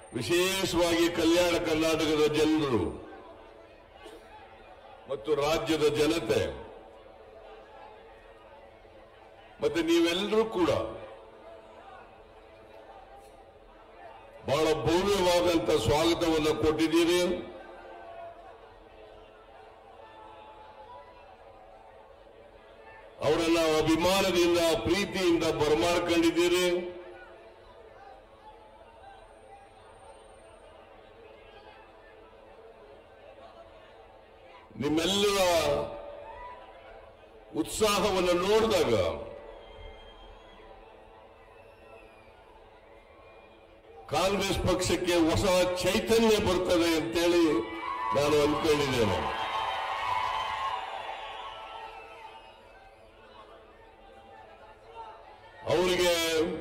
ವಿಶೇಷವಾಗಿ ಕಲ್ಯಾಣ ಕರ್ನಾಟಕದ ಜನರು ಮತ್ತು ರಾಜ್ಯದ ಜನತೆ ಮತ್ತೆ ನೀವೆಲ್ಲರೂ ಕೂಡ ಬಹಳ ಭವ್ಯವಾದಂತ ಸ್ವಾಗತವನ್ನು ಕೊಟ್ಟಿದ್ದೀರಿ ಅವರನ್ನ ಅಭಿಮಾನದಿಂದ ಪ್ರೀತಿಯಿಂದ ಬರಮಾಡ್ಕೊಂಡಿದ್ದೀರಿ ನಿಮ್ಮೆಲ್ಲರ ಉತ್ಸಾಹವನ್ನು ನೋಡಿದಾಗ ಕಾಂಗ್ರೆಸ್ ಪಕ್ಷಕ್ಕೆ ಹೊಸ ಚೈತನ್ಯ ಬರ್ತದೆ ಅಂತೇಳಿ ನಾನು ಅಂದ್ಕೊಂಡಿದ್ದೇನೆ ಅವರಿಗೆ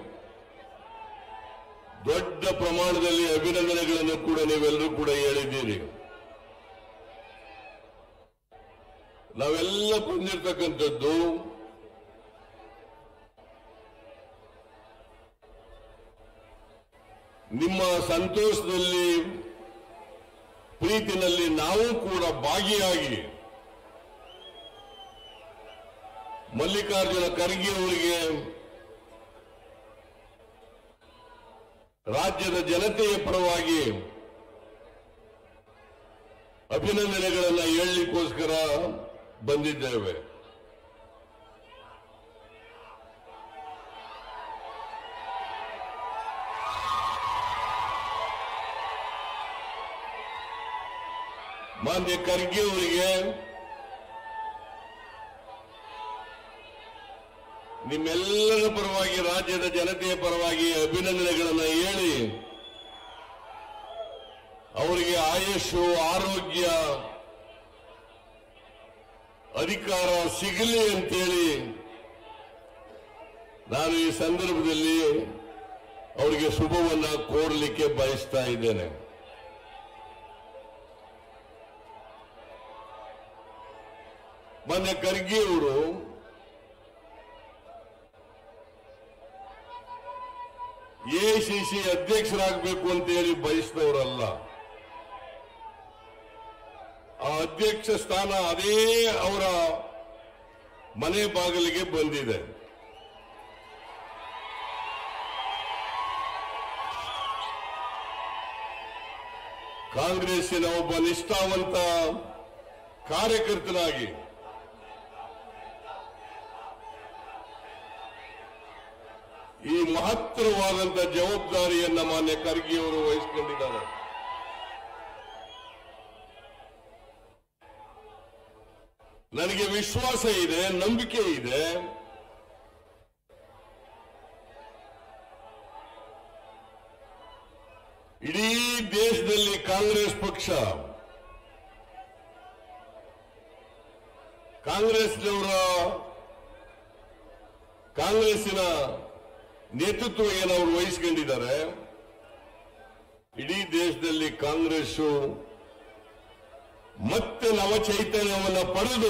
ದೊಡ್ಡ ಪ್ರಮಾಣದಲ್ಲಿ ಅಭಿನಂದನೆಗಳನ್ನು ಕೂಡ ನೀವೆಲ್ಲರೂ ಕೂಡ ಹೇಳಿದ್ದೀರಿ ನಾವೆಲ್ಲ ಬಂದಿರತಕ್ಕಂಥದ್ದು ನಿಮ್ಮ ಸಂತೋಷದಲ್ಲಿ ಪ್ರೀತಿನಲ್ಲಿ ನಾವು ಕೂಡ ಭಾಗಿಯಾಗಿ ಮಲ್ಲಿಕಾರ್ಜುನ ಖರ್ಗೆ ಅವರಿಗೆ ರಾಜ್ಯದ ಜನತೆಯ ಪರವಾಗಿ ಅಭಿನಂದನೆಗಳನ್ನು ಹೇಳಲಿಕ್ಕೋಸ್ಕರ ಬಂದಿದ್ದೇವೆ ಮಾನ್ಯ ಖರ್ಗೆ ಅವರಿಗೆ ನಿಮ್ಮೆಲ್ಲರ ಪರವಾಗಿ ರಾಜ್ಯದ ಜನತೆಯ ಪರವಾಗಿ ಅಭಿನಂದನೆಗಳನ್ನು ಹೇಳಿ ಅವರಿಗೆ ಆಯುಷು ಆರೋಗ್ಯ ಅಧಿಕಾರ ಸಿಗಲಿ ಅಂತೇಳಿ ನಾನು ಈ ಸಂದರ್ಭದಲ್ಲಿ ಅವರಿಗೆ ಶುಭವನ್ನ ಕೋರಲಿಕ್ಕೆ ಬಯಸ್ತಾ ಇದ್ದೇನೆ ಮೊನ್ನೆ ಖರ್ಗೆ ಅವರು ಎಐಸಿಸಿ ಅಧ್ಯಕ್ಷರಾಗಬೇಕು ಅಂತ ಹೇಳಿ ಬಯಸಿದವರಲ್ಲ ಆ ಅಧ್ಯಕ್ಷ ಸ್ಥಾನ ಅದೇ ಅವರ ಮನೆ ಬಾಗಿಲಿಗೆ ಬಂದಿದೆ ಕಾಂಗ್ರೆಸ್ಸಿನ ಒಬ್ಬ ನಿಷ್ಠಾವಂತ ಕಾರ್ಯಕರ್ತನಾಗಿ ಈ ಮಹತ್ತರವಾದಂತ ಜವಾಬ್ದಾರಿಯನ್ನ ಮಾನ್ಯ ಖರ್ಗೆ ಅವರು ವಹಿಸಿಕೊಂಡಿದ್ದಾರೆ ನನಗೆ ವಿಶ್ವಾಸ ಇದೆ ನಂಬಿಕೆ ಇದೆ ಇಡೀ ದೇಶದಲ್ಲಿ ಕಾಂಗ್ರೆಸ್ ಪಕ್ಷ ಕಾಂಗ್ರೆಸ್ನವರ ಕಾಂಗ್ರೆಸ್ಸಿನ ನೇತೃತ್ವ ಏನು ಅವರು ವಹಿಸಿಕೊಂಡಿದ್ದಾರೆ ಇಡೀ ದೇಶದಲ್ಲಿ ಕಾಂಗ್ರೆಸ್ ಮತ್ತೆ ನವಚೈತನ್ಯವನ್ನು ಪಡೆದು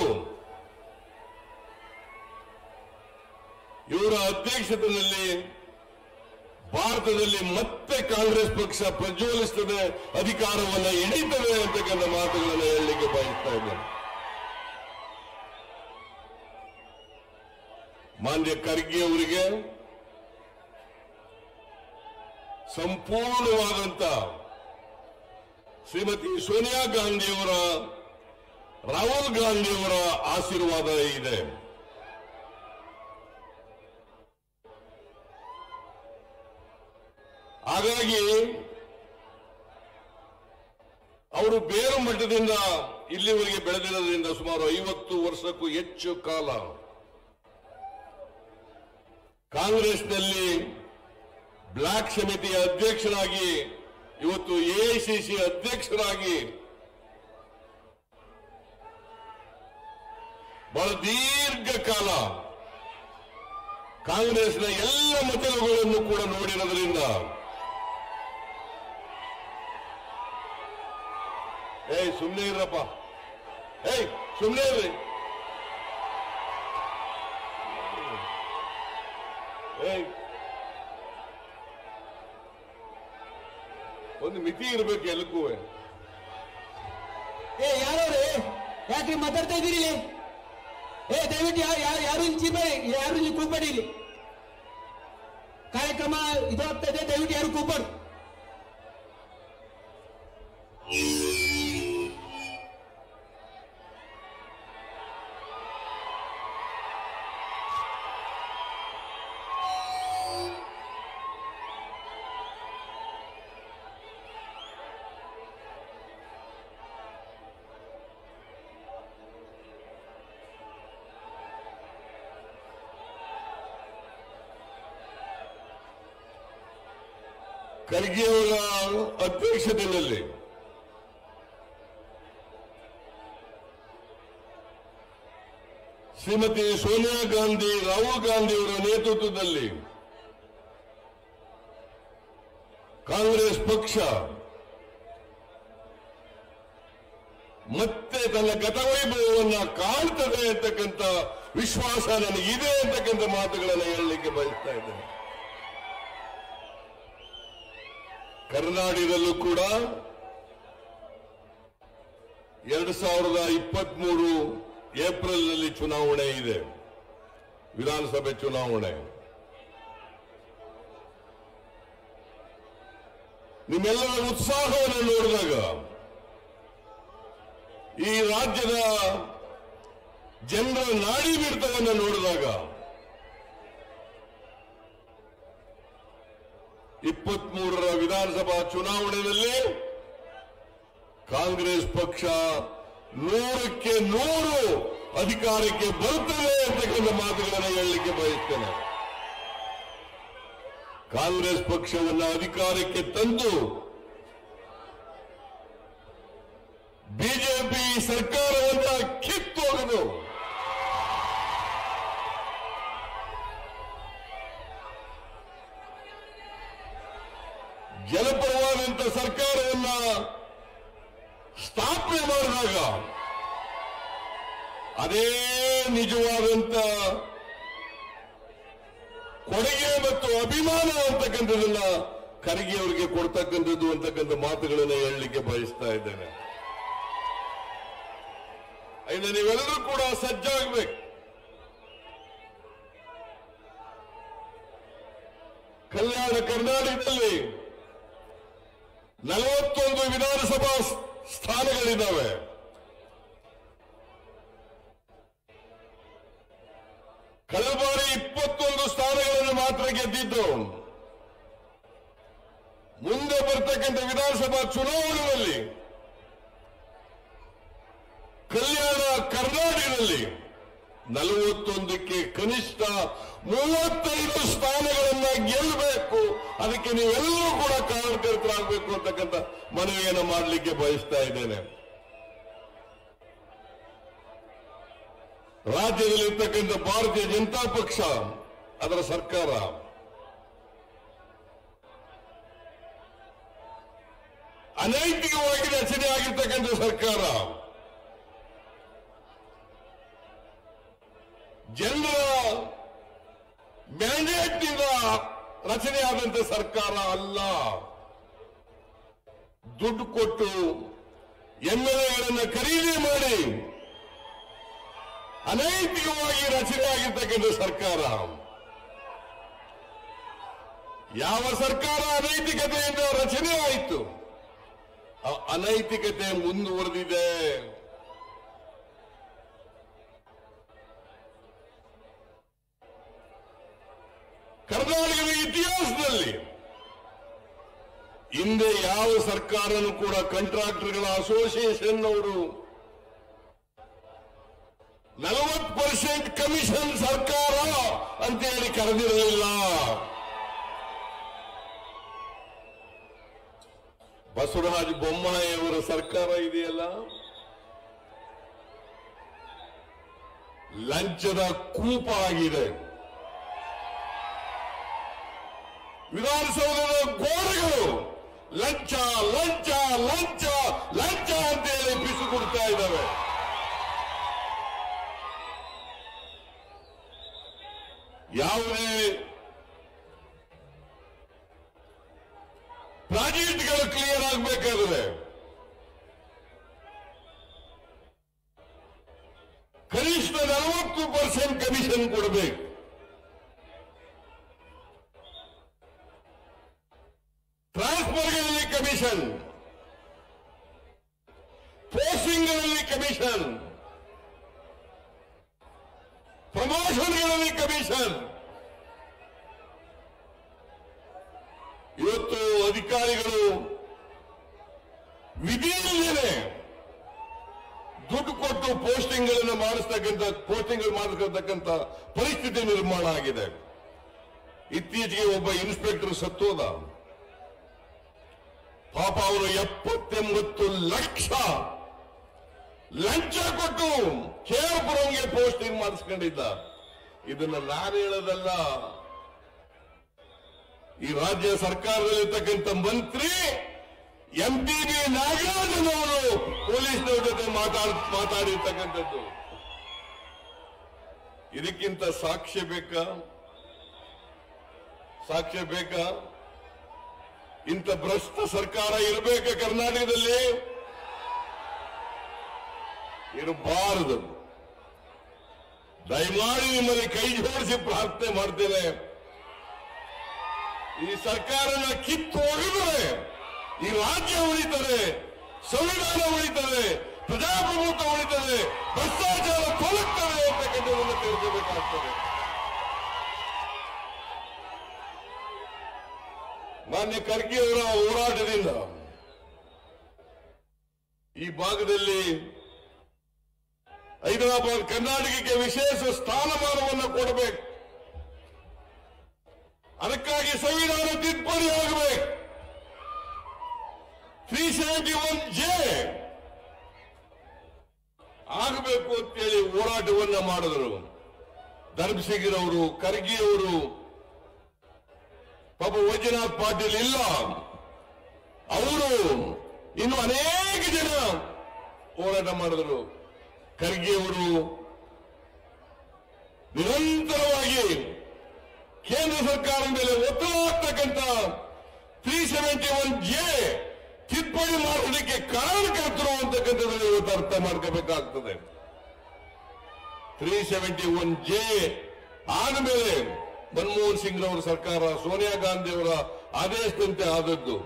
ಇವರ ಅಧ್ಯಕ್ಷತೆಯಲ್ಲಿ ಭಾರತದಲ್ಲಿ ಮತ್ತೆ ಕಾಂಗ್ರೆಸ್ ಪಕ್ಷ ಪ್ರಜ್ವಲಿಸುತ್ತದೆ ಅಧಿಕಾರವನ್ನು ಹಿಡಿತದೆ ಅಂತಕ್ಕಂಥ ಮಾತುಗಳನ್ನು ಹೇಳಲಿಕ್ಕೆ ಬಯಸ್ತಾ ಇದ್ದೇನೆ ಮಾನ್ಯ ಖರ್ಗೆ ಅವರಿಗೆ ಸಂಪೂರ್ಣವಾದಂತ ಶ್ರೀಮತಿ ಸೋನಿಯಾ ಗಾಂಧಿಯವರ ರಾಹುಲ್ ಗಾಂಧಿಯವರ ಆಶೀರ್ವಾದ ಇದೆ ಹಾಗಾಗಿ ಅವರು ಬೇರು ಮಟ್ಟದಿಂದ ಇಲ್ಲಿವರೆಗೆ ಬೆಳೆದಿರೋದ್ರಿಂದ ಸುಮಾರು ಐವತ್ತು ವರ್ಷಕ್ಕೂ ಹೆಚ್ಚು ಕಾಲ ಕಾಂಗ್ರೆಸ್ನಲ್ಲಿ ಬ್ಲಾಕ್ ಸಮಿತಿಯ ಅಧ್ಯಕ್ಷರಾಗಿ ಇವತ್ತು ಎಐಸಿಸಿ ಅಧ್ಯಕ್ಷರಾಗಿ ಬಹಳ ದೀರ್ಘಕಾಲ ಕಾಂಗ್ರೆಸ್ನ ಎಲ್ಲ ಮತಗಳನ್ನು ಕೂಡ ನೋಡಿರೋದ್ರಿಂದ ಏಯ್ ಸುಮ್ಮನೆ ಇರಪ್ಪ ಏಯ್ ಸುಮ್ಮನೆ ಇರ್ರಿ ಏಯ್ ಒಂದು ಮಿತಿ ಇರಬೇಕು ಎಲ್ಲಕ್ಕೂ ಏ ಯಾರವ್ರೆ ಯಾಕ್ರಿ ಮಾತಾಡ್ತಾ ಇದ್ದೀರಿ ಇಲ್ಲಿ ಏ ದಯವಿಟ್ಟು ಯಾರು ಯಾರು ಯಾರು ಇಲ್ಲಿ ಚೀಬೇಡಿ ಯಾರು ಇಲ್ಲಿ ಕೂಬೇಡಿ ಇಲ್ಲಿ ಕಾರ್ಯಕ್ರಮ ಇದು ಆಗ್ತಾ ಇದೆ ದಯವಿಟ್ಟು ಯಾರು ಕೂಬೇಡಿ ಖರ್ಗೆ ಅವರ ಅಧ್ಯಕ್ಷತೆಯಲ್ಲಿ ಶ್ರೀಮತಿ ಸೋನಿಯಾ ಗಾಂಧಿ ರಾಹುಲ್ ಗಾಂಧಿ ಅವರ ನೇತೃತ್ವದಲ್ಲಿ ಕಾಂಗ್ರೆಸ್ ಪಕ್ಷ ಮತ್ತೆ ತನ್ನ ಗತವೈಭವವನ್ನ ಕಾಣ್ತದೆ ಅಂತಕ್ಕಂಥ ವಿಶ್ವಾಸ ನನಗಿದೆ ಅಂತಕ್ಕಂಥ ಮಾತುಗಳನ್ನು ಹೇಳಲಿಕ್ಕೆ ಬಯಸ್ತಾ ಇದ್ದೇನೆ ಕರ್ನಾಟಕದಲ್ಲೂ ಕೂಡ ಎರಡು ಸಾವಿರದ ಇಪ್ಪತ್ಮೂರು ಏಪ್ರಿಲ್ನಲ್ಲಿ ಚುನಾವಣೆ ಇದೆ ವಿಧಾನಸಭೆ ಚುನಾವಣೆ ನಿಮ್ಮೆಲ್ಲರ ಉತ್ಸಾಹವನ್ನು ನೋಡಿದಾಗ ಈ ರಾಜ್ಯದ ಜನರ ನಾಡಿ ಮಿಡಿತವನ್ನು ನೋಡಿದಾಗ ಇಪ್ಪತ್ಮೂರರ ವಿಧಾನಸಭಾ ಚುನಾವಣೆಯಲ್ಲಿ ಕಾಂಗ್ರೆಸ್ ಪಕ್ಷ ನೂರಕ್ಕೆ ನೂರು ಅಧಿಕಾರಕ್ಕೆ ಬರುತ್ತದೆ ಅಂತಕ್ಕಂಥ ಮಾತುಗಳನ್ನು ಹೇಳಲಿಕ್ಕೆ ಬಯಸ್ತೇನೆ ಕಾಂಗ್ರೆಸ್ ಪಕ್ಷವನ್ನ ಅಧಿಕಾರಕ್ಕೆ ತಂದು ಬಿಜೆಪಿ ಸರ್ಕಾರವನ್ನ ಕಿತ್ತೋಗದು ಜಲಪರವಾದಂತ ಸರ್ಕಾರವನ್ನ ಸ್ಥಾಪನೆ ಮಾಡಿದಾಗ ಅದೇ ನಿಜವಾದಂತ ಕೊಡುಗೆ ಮತ್ತು ಅಭಿಮಾನ ಅಂತಕ್ಕಂಥದನ್ನ ಖರ್ಗೆ ಅವರಿಗೆ ಕೊಡ್ತಕ್ಕಂಥದ್ದು ಅಂತಕ್ಕಂಥ ಮಾತುಗಳನ್ನು ಹೇಳಲಿಕ್ಕೆ ಬಯಸ್ತಾ ಇದ್ದೇನೆ ಇನ್ನು ನೀವೆಲ್ಲರೂ ಕೂಡ ಸಜ್ಜಾಗಬೇಕು ಕಲ್ಯಾಣ ಕರ್ನಾಟಕದಲ್ಲಿ ನಲವತ್ತೊಂದು ವಿಧಾನಸಭಾ ಸ್- ಸ್ಥಾನಗಳಿದ್ದಾವೆ ಕಳೆದ ಬಾರಿ ಇಪ್ಪತ್ತೊಂದು ಸ್ಥಾನಗಳನ್ನು ಮಾತ್ರ ಗೆದ್ದಿದ್ದು ಮುಂದೆ ಬರ್ತಕ್ಕಂಥ ವಿಧಾನಸಭಾ ಚುನಾವಣೆಯಲ್ಲಿ ಕಲ್ಯಾಣ ಕರ್ನಾಟಕದಲ್ಲಿ ನಲವತ್ತೊಂದಕ್ಕೆ ಕನಿಷ್ಠ ಮೂವತ್ತೈದು ಸ್ಥಾನಗಳನ್ನ ಗೆಲ್ಲಬೇಕು ಅದಕ್ಕೆ ನೀವೆಲ್ಲರೂ ಕೂಡ ಕಾರಣಕರ್ತರಾಗಬೇಕು ಅಂತಕ್ಕಂಥ ಮನವಿಯನ್ನು ಮಾಡಲಿಕ್ಕೆ ಬಯಸ್ತಾ ಇದ್ದೇನೆ ರಾಜ್ಯದಲ್ಲಿರ್ತಕ್ಕಂಥ ಭಾರತೀಯ ಜನತಾ ಪಕ್ಷ ಅದರ ಸರ್ಕಾರ ಅನೈತಿಕವಾಗಿ ರಚನೆ ಆಗಿರ್ತಕ್ಕಂಥ ಸರ್ಕಾರ ಜನರ ಮ್ಯಾಂಡೇಟ್ನಿಂದ ರಚನೆಯಾದಂಥ ಸರ್ಕಾರ ಅಲ್ಲ ದುಡ್ಡು ಕೊಟ್ಟು ಎಂಎಲ್ಎಗಳನ್ನು ಖರೀದಿ ಮಾಡಿ ಅನೈತಿಕವಾಗಿ ರಚನೆ ಆಗಿರ್ತಕ್ಕಂಥ ಸರ್ಕಾರ ಯಾವ ಸರ್ಕಾರ ಅನೈತಿಕತೆಯಿಂದ ರಚನೆ ಆಯಿತು ಆ ಅನೈತಿಕತೆ ಮುಂದುವರೆದಿದೆ ಕರ್ನಾಟಕದ ಇತಿಹಾಸದಲ್ಲಿ ಹಿಂದೆ ಯಾವ ಸರ್ಕಾರನೂ ಕೂಡ ಕಾಂಟ್ರಾಕ್ಟರ್ಗಳ ಅಸೋಸಿಯೇಷನ್ ಅವರು ನಲವತ್ತು ಪರ್ಸೆಂಟ್ ಕಮಿಷನ್ ಸರ್ಕಾರ ಅಂತೇಳಿ ಕರೆದಿರಲಿಲ್ಲ ಬಸವರಾಜ ಬೊಮ್ಮಾಯಿ ಅವರ ಸರ್ಕಾರ ಇದೆಯಲ್ಲ ಲಂಚದ ಕೂಪ ಆಗಿದೆ ವಿಧಾನಸೌಧದ ಗೋಡೆಗಳು ಲಂಚ ಲಂಚ ಲಂಚ ಲಂಚ ಅಂತೇಳಿ ಬಿಸು ಕೊಡ್ತಾ ಇದ್ದಾವೆ ಯಾವುದೇ ಆಡಿಟ್ಗಳು ಕ್ಲಿಯರ್ ಆಗಬೇಕಾದ್ರೆ ಕನಿಷ್ಠ ನಲವತ್ತು ಪರ್ಸೆಂಟ್ ಕಮಿಷನ್ ಕೊಡಬೇಕು ಟ್ರಾನ್ಸ್ಫರ್ಗಳಲ್ಲಿ ಕಮಿಷನ್ ಪೋಸ್ಟಿಂಗ್ಗಳಲ್ಲಿ ಕಮಿಷನ್ ಪ್ರಮೋಷನ್ಗಳಲ್ಲಿ ಕಮಿಷನ್ ಇವತ್ತು ಅಧಿಕಾರಿಗಳು ವಿಧಿಯಲ್ಲಿದೆ ದುಡ್ಡು ಕೊಟ್ಟು ಪೋಸ್ಟಿಂಗ್ಗಳನ್ನು ಮಾಡಿಸ್ತಕ್ಕಂಥ ಪೋಸ್ಟಿಂಗ್ ಮಾಡಿಸ್ತಕ್ಕಂಥ ಪರಿಸ್ಥಿತಿ ನಿರ್ಮಾಣ ಆಗಿದೆ ಇತ್ತೀಚೆಗೆ ಒಬ್ಬ ಇನ್ಸ್ಪೆಕ್ಟರ್ ಸತ್ತೋದ ಪಾಪ ಅವರು ಎಪ್ಪತ್ತೆಂಬತ್ತು ಲಕ್ಷ ಲಂಚ ಕೊಟ್ಟು ಕೇರಪುರಂಗೆ ಪೋಸ್ಟಿಂಗ್ ಮಾಡಿಸ್ಕೊಂಡಿದ್ದ ಇದನ್ನ ನಾನು ಹೇಳೋದಲ್ಲ ಈ ರಾಜ್ಯ ಸರ್ಕಾರದಲ್ಲಿರ್ತಕ್ಕಂಥ ಮಂತ್ರಿ ಎಂ ಪಿ ಬಿ ನಾಗರಾಜನ್ ಅವರು ಪೊಲೀಸ್ನವ್ರ ಜೊತೆ ಮಾತಾಡ್ ಮಾತಾಡಿರ್ತಕ್ಕಂಥದ್ದು ಇದಕ್ಕಿಂತ ಸಾಕ್ಷ್ಯ ಬೇಕಾ ಸಾಕ್ಷ್ಯ ಬೇಕಾ ಇಂಥ ಭ್ರಷ್ಟ ಸರ್ಕಾರ ಇರಬೇಕ ಕರ್ನಾಟಕದಲ್ಲಿ ಇರಬಾರದು ದಯಮಾಡಿ ನಿಮ್ಮಲ್ಲಿ ಕೈ ಜೋಡಿಸಿ ಪ್ರಾರ್ಥನೆ ಮಾಡ್ತೇನೆ ಈ ಸರ್ಕಾರನ ಕಿತ್ತು ಒಗೆದರೆ ಈ ರಾಜ್ಯ ಉಳಿತದೆ ಸಂವಿಧಾನ ಉಳಿತದೆ ಪ್ರಜಾಪ್ರಭುತ್ವ ಉಳಿತದೆ ಭ್ರಷ್ಟಾಚಾರ ತೊಲಗ್ತದೆ ಅಂತಕ್ಕಂಥದ್ದನ್ನು ತಿಳ್ಕೋಬೇಕಾಗ್ತದೆ ಮಾನ್ಯ ಖರ್ಗೆ ಅವರ ಹೋರಾಟದಿಂದ ಈ ಭಾಗದಲ್ಲಿ ಹೈದರಾಬಾದ್ ಕರ್ನಾಟಕಕ್ಕೆ ವಿಶೇಷ ಸ್ಥಾನಮಾನವನ್ನು ಕೊಡಬೇಕು ಅದಕ್ಕಾಗಿ ಸಂವಿಧಾನ ತಿದ್ದುಪಡಿ ಆಗಬೇಕು ತ್ರೀ ಸೆವೆಂಟಿ ಒನ್ ಜೆ ಆಗಬೇಕು ಅಂತೇಳಿ ಹೋರಾಟವನ್ನ ಮಾಡಿದರು ಧರ್ಮಸಿಂಗ್ ಅವರು ಖರ್ಗೆ ಅವರು ಪಾಪ ವೈದ್ಯನಾಥ್ ಪಾಟೀಲ್ ಇಲ್ಲ ಅವರು ಇನ್ನು ಅನೇಕ ಜನ ಹೋರಾಟ ಮಾಡಿದರು ಖರ್ಗೆ ಅವರು ನಿರಂತರವಾಗಿ ಕೇಂದ್ರ ಸರ್ಕಾರದ ಮೇಲೆ ಒತ್ತಡ ಆಗ್ತಕ್ಕಂಥ ತ್ರೀ ಸೆವೆಂಟಿ ಒನ್ ಜೆ ತಿದ್ದುಪಡಿ ಮಾಡೋದಕ್ಕೆ ಕಾರಣಕರ್ತರು ಅಂತಕ್ಕಂಥದ್ದನ್ನು ಇವತ್ತು ಅರ್ಥ ಮಾಡ್ಕೋಬೇಕಾಗ್ತದೆ ತ್ರೀ ಸೆವೆಂಟಿ ಒನ್ ಜೆ ಆದಮೇಲೆ ಮನಮೋಹನ್ ಸಿಂಗ್ ಅವರ ಸರ್ಕಾರ ಸೋನಿಯಾ ಗಾಂಧಿ ಅವರ ಆದೇಶದಂತೆ ಆದದ್ದು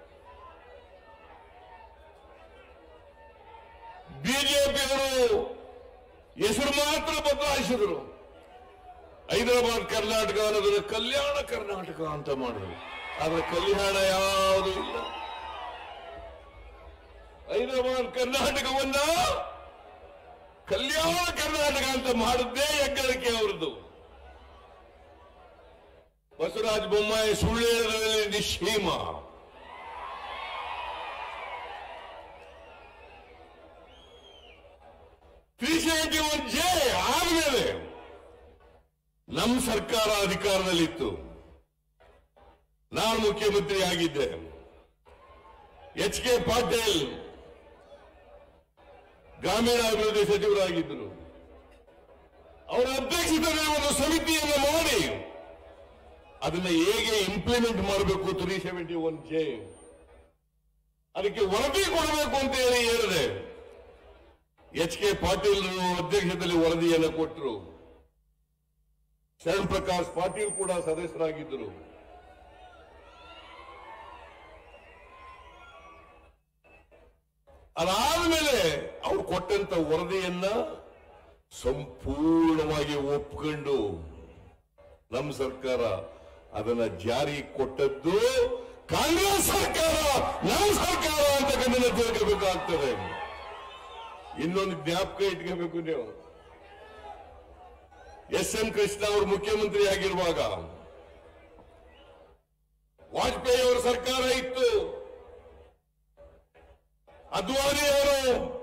ಬಿಜೆಪಿಯವರು ಹೆಸರು ಮಾತ್ರ ಬದಲಾಯಿಸಿದರು ಹೈದರಾಬಾದ್ ಕರ್ನಾಟಕ ಅನ್ನೋದನ್ನ ಕಲ್ಯಾಣ ಕರ್ನಾಟಕ ಅಂತ ಮಾಡಿದ್ರು ಆದ್ರೆ ಕಲ್ಯಾಣ ಯಾವುದು ಇಲ್ಲ ಹೈದರಾಬಾದ್ ಕರ್ನಾಟಕವನ್ನ ಕಲ್ಯಾಣ ಕರ್ನಾಟಕ ಅಂತ ಮಾಡಿದ್ದೇ ಹೆಗ್ಗಳಿಕೆ ಅವರದ್ದು ಬಸವರಾಜ ಬೊಮ್ಮಾಯಿ ಸುಳ್ಳು ಹೇಳೋದ್ರಲ್ಲಿ ನಿಶ್ಚೀಮ ತ್ರೀ ಸೆವೆಂಟಿ ಒನ್ ಜೆ ಆದ್ಮೇಲೆ ನಮ್ಮ ಸರ್ಕಾರ ಅಧಿಕಾರದಲ್ಲಿತ್ತು ನಾನು ಮುಖ್ಯಮಂತ್ರಿ ಆಗಿದ್ದೆ ಎಚ್ ಕೆ ಪಾಟೀಲ್ ಗ್ರಾಮೀಣಾಭಿವೃದ್ಧಿ ಸಚಿವರಾಗಿದ್ದರು ಅವರ ಅಧ್ಯಕ್ಷತೆಯಲ್ಲಿ ಒಂದು ಸಮಿತಿಯನ್ನು ಮಾಡಿ ಅದನ್ನ ಹೇಗೆ ಇಂಪ್ಲಿಮೆಂಟ್ ಮಾಡಬೇಕು ತ್ರೀ ಸೆವೆಂಟಿ ಒನ್ ಜೆ ಅದಕ್ಕೆ ವರದಿ ಕೊಡಬೇಕು ಅಂತ ಹೇಳಿ ಹೇಳಿದೆ ಎಚ್ ಕೆ ಪಾಟೀಲ್ ಅಧ್ಯಕ್ಷತೆಯಲ್ಲಿ ವರದಿಯನ್ನು ಕೊಟ್ಟರು ಶರಣ್ ಪ್ರಕಾಶ್ ಪಾಟೀಲ್ ಕೂಡ ಸದಸ್ಯರಾಗಿದ್ದರು ಅದಾದ್ಮೇಲೆ ಅವ್ರು ಕೊಟ್ಟಂತ ವರದಿಯನ್ನ ಸಂಪೂರ್ಣವಾಗಿ ಒಪ್ಕೊಂಡು ನಮ್ಮ ಸರ್ಕಾರ ಅದನ್ನ ಜಾರಿ ಕೊಟ್ಟದ್ದು ಕಾಂಗ್ರೆಸ್ ಸರ್ಕಾರ ನಮ್ಮ ಸರ್ಕಾರ ಅಂತಕ್ಕಂಥದ್ದನ್ನ ತಿಳ್ಕೋಬೇಕಾಗ್ತದೆ ಇನ್ನೊಂದು ಜ್ಞಾಪಕ ಇಟ್ಕೋಬೇಕು ನೀವು ಎಸ್ ಎಂ ಕೃಷ್ಣ ಅವರು ಮುಖ್ಯಮಂತ್ರಿ ಆಗಿರುವಾಗ ವಾಜಪೇಯಿ ಅವರ ಸರ್ಕಾರ ಇತ್ತು ಅದ್ವಾನಿ ಅವರು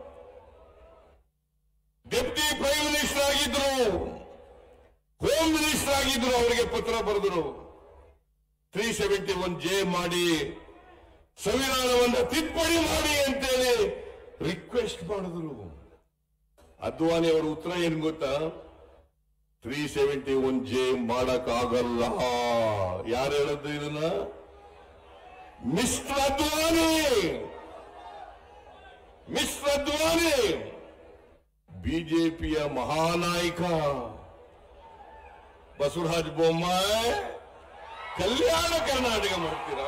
ಡೆಪ್ಟಿ ಪ್ರೈಮ್ ಮಿನಿಸ್ಟರ್ ಆಗಿದ್ರು ಹೋಮ್ ಮಿನಿಸ್ಟರ್ ಆಗಿದ್ರು ಅವರಿಗೆ ಪತ್ರ ಬರೆದರು ತ್ರೀ ಸೆವೆಂಟಿ ಒನ್ ಜೆ ಮಾಡಿ ಸಂವಿಧಾನವನ್ನು ತಿದ್ದುಪಡಿ ಮಾಡಿ ಅಂತೇಳಿ ರಿಕ್ವೆಸ್ಟ್ ಮಾಡಿದ್ರು ಅದ್ವಾನಿ ಅವರ ಉತ್ತರ ಏನ್ ಗೊತ್ತಾ ತ್ರೀ ಸೆವೆಂಟಿ ಒನ್ ಜೆ ಮಾಡಕ್ಕಾಗಲ್ಲ ಯಾರು ಹೇಳದ್ದು ಇದನ್ನ ಮಿಸ್ಟರ್ ಅದ್ವಾನಿ ಮಿಸ್ಟರ್ ಅದ್ವಾನಿ ಬಿಜೆಪಿಯ ಮಹಾನಾಯಕ ಬಸವರಾಜ ಬೊಮ್ಮಾಯಿ ಕಲ್ಯಾಣ ಕರ್ನಾಟಕ ಮಾಡ್ತೀರಾ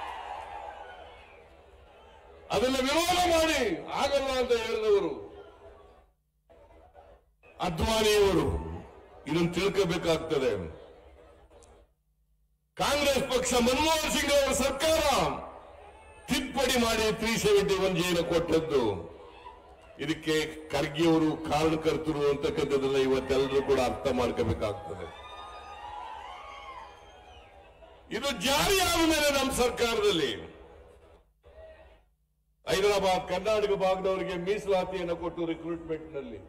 ಅದನ್ನ ವಿರೋಧ ಮಾಡಿ ಆಗಲ್ಲ ಅಂತ ಹೇಳಿದವರು ಅದ್ವಾನಿಯವರು ಇದನ್ನು ತಿಳ್ಕೋಬೇಕಾಗ್ತದೆ ಕಾಂಗ್ರೆಸ್ ಪಕ್ಷ ಮನಮೋಹನ್ ಸಿಂಗ್ ಅವರ ಸರ್ಕಾರ ತಿದ್ದುಪಡಿ ಮಾಡಿ ತ್ರೀ ಸೆವೆಂಟಿ ಒನ್ ಜೆನ ಕೊಟ್ಟದ್ದು ಇದಕ್ಕೆ ಖರ್ಗೆ ಅವರು ಕಾರಣಕರ್ತರು ಅಂತಕ್ಕಂಥದ್ದನ್ನ ಇವತ್ತೆಲ್ಲರೂ ಕೂಡ ಅರ್ಥ ಮಾಡ್ಕೋಬೇಕಾಗ್ತದೆ ಇದು ಜಾರಿ ಆದ ಮೇಲೆ ನಮ್ಮ ಸರ್ಕಾರದಲ್ಲಿ ಹೈದರಾಬಾದ್ ಕರ್ನಾಟಕ ಭಾಗದವರಿಗೆ ಮೀಸಲಾತಿಯನ್ನು ಕೊಟ್ಟು ರಿಕ್ರೂಟ್ಮೆಂಟ್ ನಲ್ಲಿ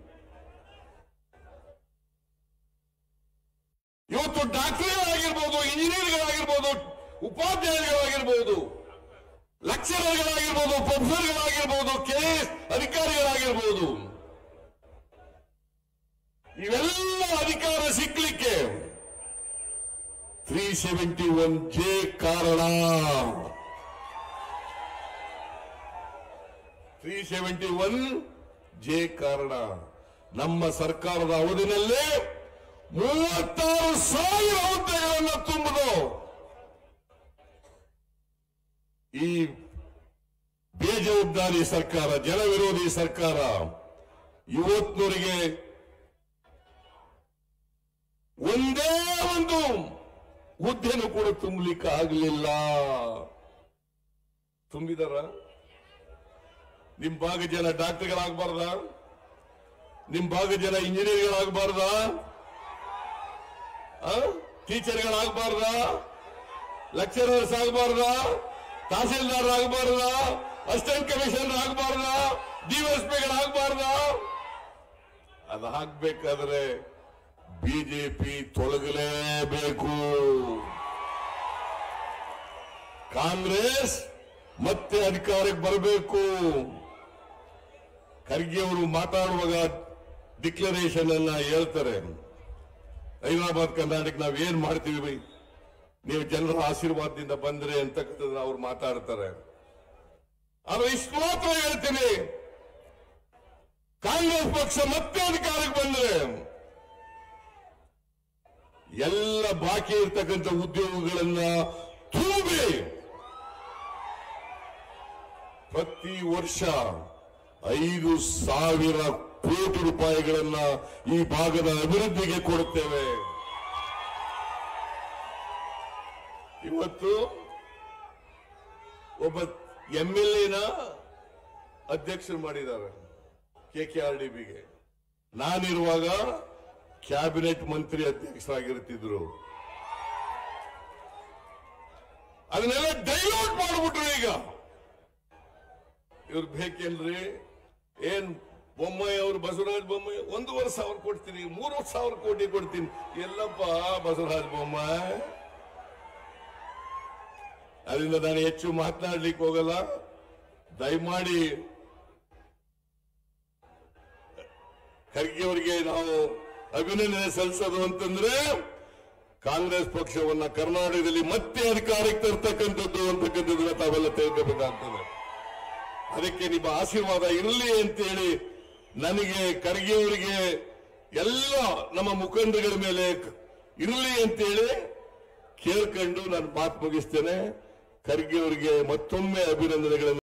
ಇವತ್ತು ಡಾಕ್ಟರ್ಗಳಾಗಿರ್ಬೋದು ಇಂಜಿನಿಯರ್ಗಳಾಗಿರ್ಬೋದು ಉಪಾಧ್ಯಾಯರುಗಳಾಗಿರ್ಬೋದು ಲೆಕ್ಚರರ್ಗಳಾಗಿರ್ಬೋದು ಪ್ರೊಫೆಸರ್ಗಳಾಗಿರ್ಬೋದು ಕೆಎಸ್ ಅಧಿಕಾರಿಗಳಾಗಿರ್ಬೋದು ಇವೆಲ್ಲ ಅಧಿಕಾರ ಸಿಗ್ಲಿಕ್ಕೆ ತ್ರೀ ಸೆವೆಂಟಿ ಒನ್ ಜೆ ಕಾರಣ ತ್ರೀ ಸೆವೆಂಟಿ ಒನ್ ಜೆ ಕಾರಣ ನಮ್ಮ ಸರ್ಕಾರದ ಅವಧಿನಲ್ಲೇ ಮೂವತ್ತಾರು ಸಾವಿರ ಹುದ್ದೆಗಳನ್ನು ತುಂಬುದು ಈ ಬೇಜವಾಬ್ದಾರಿ ಸರ್ಕಾರ ಜನವಿರೋಧಿ ಸರ್ಕಾರ ಇವತ್ತಿನವರಿಗೆ ಒಂದೇ ಒಂದು ಹುದ್ದೆನೂ ಕೂಡ ತುಂಬಲಿಕ್ಕೆ ಆಗಲಿಲ್ಲ ತುಂಬಿದಾರ ನಿಮ್ ಭಾಗ ಜನ ಡಾಕ್ಟರ್ಗಳಾಗಬಾರ್ದ ನಿಮ್ ಭಾಗ ಜನ ಇಂಜಿನಿಯರ್ಗಳಾಗಬಾರ್ದ ಟೀಚರ್ಗಳಾಗಬಾರ್ದ ಲೆಕ್ಚರರ್ಸ್ ಆಗಬಾರ್ದ ತಹಸೀಲ್ದಾರ್ ಆಗಬಾರ್ದ ಅಸಿಸ್ಟೆಂಟ್ ಕಮಿಷನರ್ ಆಗಬಾರ್ದ ಡಿವೈಎಸ್ಪಿಗಳಾಗಬಾರ್ದ ಅದು ಹಾಕ್ಬೇಕಾದ್ರೆ ಬಿಜೆಪಿ ತೊಲಗಲೇಬೇಕು ಕಾಂಗ್ರೆಸ್ ಮತ್ತೆ ಅಧಿಕಾರಕ್ಕೆ ಬರಬೇಕು ಖರ್ಗೆ ಅವರು ಮಾತಾಡುವಾಗ ಡಿಕ್ಲರೇಷನ್ ಅನ್ನ ಹೇಳ್ತಾರೆ ಹೈದರಾಬಾದ್ ಕರ್ನಾಟಕ ನಾವ್ ಏನ್ ಮಾಡ್ತೀವಿ ಬೈ ನೀವು ಜನರ ಆಶೀರ್ವಾದದಿಂದ ಬಂದ್ರೆ ಅಂತಕ್ಕಂಥದ್ದನ್ನ ಅವ್ರು ಮಾತಾಡ್ತಾರೆ ಆದ್ರೆ ಇಷ್ಟು ಮಾತ್ರ ಹೇಳ್ತೀನಿ ಕಾಂಗ್ರೆಸ್ ಪಕ್ಷ ಮತ್ತೆ ಅಧಿಕಾರಕ್ಕೆ ಬಂದ್ರೆ ಎಲ್ಲ ಬಾಕಿ ಇರ್ತಕ್ಕಂಥ ಉದ್ಯೋಗಗಳನ್ನ ತುಂಬಿ ಪ್ರತಿ ವರ್ಷ ಐದು ಸಾವಿರ ಕೋಟಿ ರೂಪಾಯಿಗಳನ್ನ ಈ ಭಾಗದ ಅಭಿವೃದ್ಧಿಗೆ ಕೊಡುತ್ತೇವೆ ಇವತ್ತು ಒಬ್ಬ ಎಂ ಎಲ್ ಎನ ಅಧ್ಯಕ್ಷರು ಮಾಡಿದ್ದಾರೆ ಕೆ ಕೆ ಆರ್ ಡಿ ಬಿಗೆ ನಾನಿರುವಾಗ ಕ್ಯಾಬಿನೆಟ್ ಮಂತ್ರಿ ಅಧ್ಯಕ್ಷರಾಗಿರ್ತಿದ್ರು ಅದನ್ನೆಲ್ಲ ಡೈಲ್ಯೂಟ್ ಮಾಡಿಬಿಟ್ರು ಈಗ ಇವ್ರು ಬೇಕೇನ್ರಿ ಏನ್ ಬೊಮ್ಮಾಯಿ ಅವರು ಬಸವರಾಜ ಬೊಮ್ಮಾಯಿ ಒಂದೂವರೆ ಸಾವಿರ ಕೊಡ್ತೀನಿ ಮೂರು ಸಾವಿರ ಕೋಟಿ ಕೊಡ್ತೀನಿ ಎಲ್ಲಪ್ಪ ಬಸವರಾಜ ಬೊಮ್ಮಾಯಿ ಅದರಿಂದ ನಾನು ಹೆಚ್ಚು ಮಾತನಾಡ್ಲಿಕ್ಕೆ ಹೋಗಲ್ಲ ದಯಮಾಡಿ ಖರ್ಗೆ ಅವರಿಗೆ ನಾವು ಅಭಿನಂದನೆ ಸಲ್ಲಿಸೋದು ಅಂತಂದ್ರೆ ಕಾಂಗ್ರೆಸ್ ಪಕ್ಷವನ್ನ ಕರ್ನಾಟಕದಲ್ಲಿ ಮತ್ತೆ ಅಧಿಕಾರಕ್ಕೆ ತರ್ತಕ್ಕಂಥದ್ದು ಅಂತಕ್ಕಂಥದ್ದನ್ನ ತಾವೆಲ್ಲ ತಿಳ್ಕೋಬೇಕಾಗ್ತದೆ ಅದಕ್ಕೆ ನಿಮ್ಮ ಆಶೀರ್ವಾದ ಇರಲಿ ಅಂತೇಳಿ ನನಗೆ ಖರ್ಗೆ ಅವರಿಗೆ ಎಲ್ಲ ನಮ್ಮ ಮುಖಂಡಗಳ ಮೇಲೆ ಇರಲಿ ಅಂತೇಳಿ ಕೇಳ್ಕೊಂಡು ನಾನು ಮಾತು ಮುಗಿಸ್ತೇನೆ ಖರ್ಗೆ ಅವರಿಗೆ ಮತ್ತೊಮ್ಮೆ ಅಭಿನಂದನೆಗಳನ್ನು